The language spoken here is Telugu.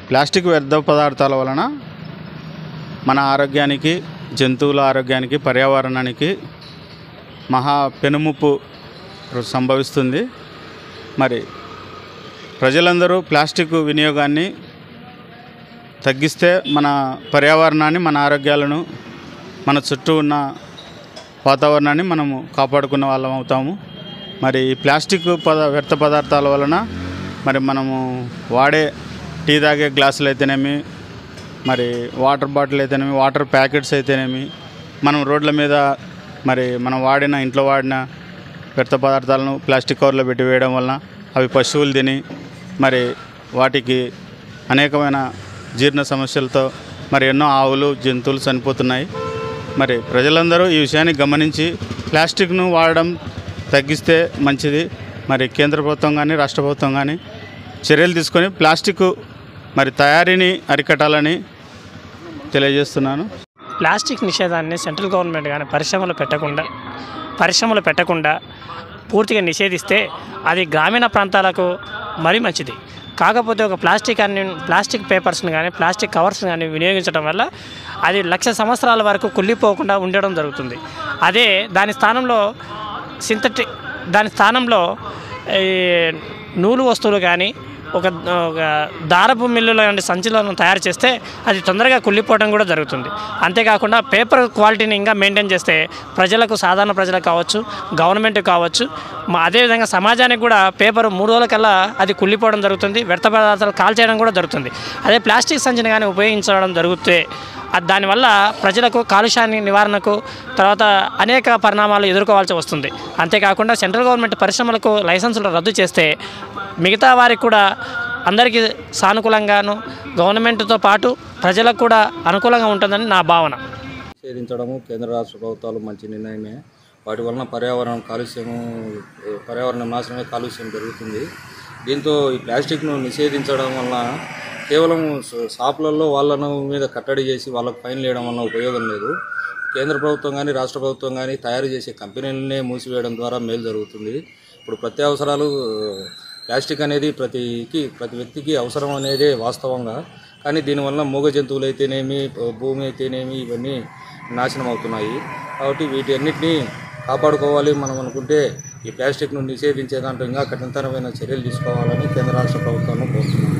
ప్లాస్టిక్ వ్యర్థ పదార్థాల వలన మన ఆరోగ్యానికి జంతువుల ఆరోగ్యానికి పర్యావరణానికి మహా పెనుముప్పు సంభవిస్తుంది మరి ప్రజలందరూ ప్లాస్టిక్ వినియోగాన్ని తగ్గిస్తే మన పర్యావరణాన్ని మన ఆరోగ్యాలను మన చుట్టూ ఉన్న వాతావరణాన్ని మనము కాపాడుకున్న వాళ్ళం అవుతాము మరి ఈ ప్లాస్టిక్ పద వ్యర్థ పదార్థాల వలన మరి మనము వాడే టీ తాగే గ్లాసులు అయితేనేమి మరి వాటర్ బాటిల్ అయితేనేమి వాటర్ ప్యాకెట్స్ అయితేనేమి మనం రోడ్ల మీద మరి మనం వాడిన ఇంట్లో వాడిన వ్యర్థ పదార్థాలను ప్లాస్టిక్ కవర్లో పెట్టి వేయడం వలన అవి పశువులు తిని మరి వాటికి అనేకమైన జీర్ణ సమస్యలతో మరి ఎన్నో ఆవులు జంతువులు చనిపోతున్నాయి మరి ప్రజలందరూ ఈ విషయాన్ని గమనించి ప్లాస్టిక్ను వాడడం తగ్గిస్తే మంచిది మరి కేంద్ర ప్రభుత్వం కానీ రాష్ట్ర ప్రభుత్వం కానీ చర్యలు తీసుకొని ప్లాస్టిక్ మరి తయారీని అరికట్టాలని తెలియజేస్తున్నాను ప్లాస్టిక్ నిషేధాన్ని సెంట్రల్ గవర్నమెంట్ కానీ పరిశ్రమలు పెట్టకుండా పరిశ్రమలు పెట్టకుండా పూర్తిగా నిషేధిస్తే అది గ్రామీణ ప్రాంతాలకు మరీ మంచిది కాకపోతే ఒక ప్లాస్టిక్ అన్ని ప్లాస్టిక్ పేపర్స్ని కానీ ప్లాస్టిక్ కవర్స్ని కానీ వినియోగించడం వల్ల అది లక్ష సంవత్సరాల వరకు కుళ్ళిపోకుండా ఉండడం జరుగుతుంది అదే దాని స్థానంలో సింథటిక్ దాని స్థానంలో ఈ నూలు వస్తువులు కానీ ఒక ఒక దారపు మిల్లుల లాంటి సంచులను తయారు చేస్తే అది తొందరగా కుళ్ళిపోవడం కూడా జరుగుతుంది అంతేకాకుండా పేపర్ క్వాలిటీని ఇంకా మెయింటైన్ చేస్తే ప్రజలకు సాధారణ ప్రజలకు కావచ్చు గవర్నమెంట్ కావచ్చు మా- అదేవిధంగా సమాజానికి కూడా పేపర్ మూడు రోజులకల్లా అది కుళ్ళిపోవడం జరుగుతుంది వ్యర్థ పదార్థాలు కాల్చేయడం కూడా జరుగుతుంది అదే ప్లాస్టిక్ సంచిని కానీ ఉపయోగించడం జరిగితే అది దానివల్ల ప్రజలకు కాలుష్యాన్ని నివారణకు తర్వాత అనేక పరిణామాలు ఎదుర్కోవాల్సి వస్తుంది అంతేకాకుండా సెంట్రల్ గవర్నమెంట్ పరిశ్రమలకు లైసెన్సులు రద్దు చేస్తే మిగతా వారికి కూడా అందరికీ సానుకూలంగాను గవర్నమెంట్తో పాటు ప్రజలకు కూడా అనుకూలంగా ఉంటుందని నా భావన నిషేధించడము కేంద్ర రాష్ట్ర ప్రభుత్వాలు మంచి నిర్ణయమే వాటి వలన పర్యావరణం కాలుష్యము పర్యావరణ నాశనమే కాలుష్యం పెరుగుతుంది దీంతో ఈ ప్లాస్టిక్ను నిషేధించడం వలన కేవలం ష- షాపులలో వాళ్ళను మీద కట్టడి చేసి వాళ్ళకు ఫైన్ వేయడం వలన ఉపయోగం లేదు కేంద్ర ప్రభుత్వం కానీ రాష్ట్ర ప్రభుత్వం కానీ తయారు చేసే కంపెనీలనే మూసివేయడం ద్వారా మేలు జరుగుతుంది ఇప్పుడు ప్రత్యవసరాలు ప్లాస్టిక్ అనేది ప్రతికి ప్రతి వ్యక్తికి అవసరం అనేదే వాస్తవంగా కానీ దీనివల్ల మూగ జంతువులు అయితేనేమి భూమి అయితేనేమి ఇవన్నీ నాశనం అవుతున్నాయి కాబట్టి వీటి అన్నిటినీ కాపాడుకోవాలి మనం అనుకుంటే ఈ ప్లాస్టిక్ను నిషేధించే దాంట్లో ఇంకా కఠినతరమైన చర్యలు తీసుకోవాలని కేంద్ర రాష్ట్ర ప్రభుత్వాలను కోరుతున్నాను